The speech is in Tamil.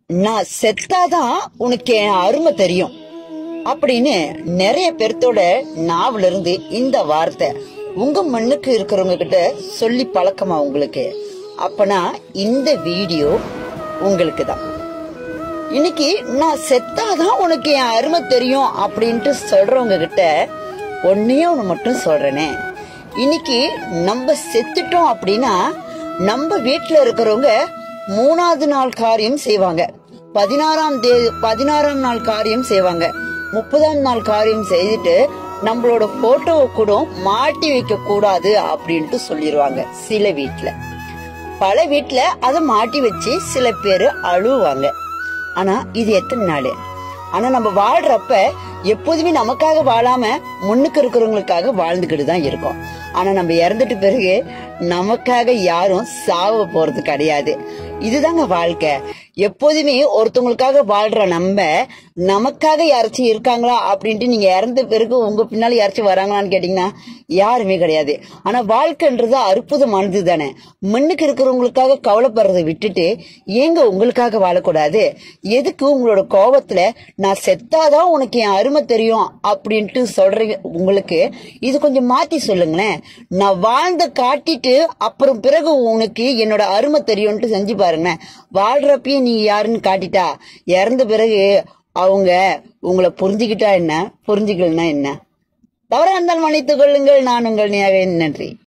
நான் செத்தாதான் உனக்கு என் அருமை தெரியும் அப்படின்னு நிறைய பேர்த்தோட நாவல இருந்து இந்த வார்த்தை உங்க மண்ணுக்கு இருக்கிறவங்க கிட்ட சொல்லி பழக்கமா உங்களுக்கு அப்பனா இந்த வீடியோ உங்களுக்கு தான் இன்னைக்கு நான் செத்தாதான் உனக்கு என் அருமை தெரியும் அப்படின்ட்டு சொல்றவங்க கிட்ட ஒன்னே ஒண்ணு மட்டும் சொல்றேனே இன்னைக்கு நம்ம செத்துட்டோம் அப்படின்னா நம்ம வீட்டுல இருக்கிறவங்க மூணாவது நாள் காரியம் செய்வாங்க பதினாறாம் தேதி பதினாறாம் நாள் காரியம் செய்வாங்க முப்பதாம் நாள் காரியம் செய்துட்டு நம்மளோட போட்டோவை கூட மாட்டி வைக்க கூடாது அப்படின்ட்டு சொல்லிடுவாங்க சில வீட்டுல பல வீட்ல அதை மாட்டி வச்சு சில பேரு அழுவாங்க ஆனா இது எத்தனை நாள் ஆனா நம்ம வாழ்றப்ப எப்போதுமே நமக்காக வாழாம முன்னுக்கு இருக்கிறவங்களுக்காக வாழ்ந்துகிட்டு தான் இருக்கோம் ஆனா நம்ம இறந்துட்டு பிறகு நமக்காக யாரும் சாவ போறது கிடையாது இதுதாங்க வாழ்க்கை எப்போதுமே ஒருத்தவங்களுக்காக வாழ்ற நம்ம நமக்காக யாராச்சும் இருக்காங்களா அப்படின்ட்டு நீங்க இறந்த பிறகு உங்க பின்னால யாராச்சும் வராங்களான்னு கேட்டீங்கன்னா யாருமே கிடையாது ஆனா வாழ்க்கைன்றது அற்புதமானது தானே மண்ணுக்கு இருக்கிறவங்களுக்காக கவலைப்படுறதை விட்டுட்டு ஏங்க உங்களுக்காக வாழக்கூடாது எதுக்கு உங்களோட கோபத்துல நான் செத்தாதான் உனக்கு என் அருமை தெரியும் அப்படின்ட்டு சொல்றீங்க உங்களுக்கு இது கொஞ்சம் மாத்தி சொல்லுங்களேன் நான் வாழ்ந்த காட்டிட்டு அப்புறம் பிறகு உனக்கு என்னோட அருமை தெரியும்ட்டு செஞ்சு பாருங்களேன் வாழ்றப்பயும் நீ யாருன்னு காட்டிட்டா இறந்த பிறகு அவங்க உங்களை புரிஞ்சுக்கிட்டா என்ன புரிஞ்சுக்கலன்னா என்ன தவறா இருந்தால் மன்னித்துக் கொள்ளுங்கள் நான் உங்கள் நியாயம் நன்றி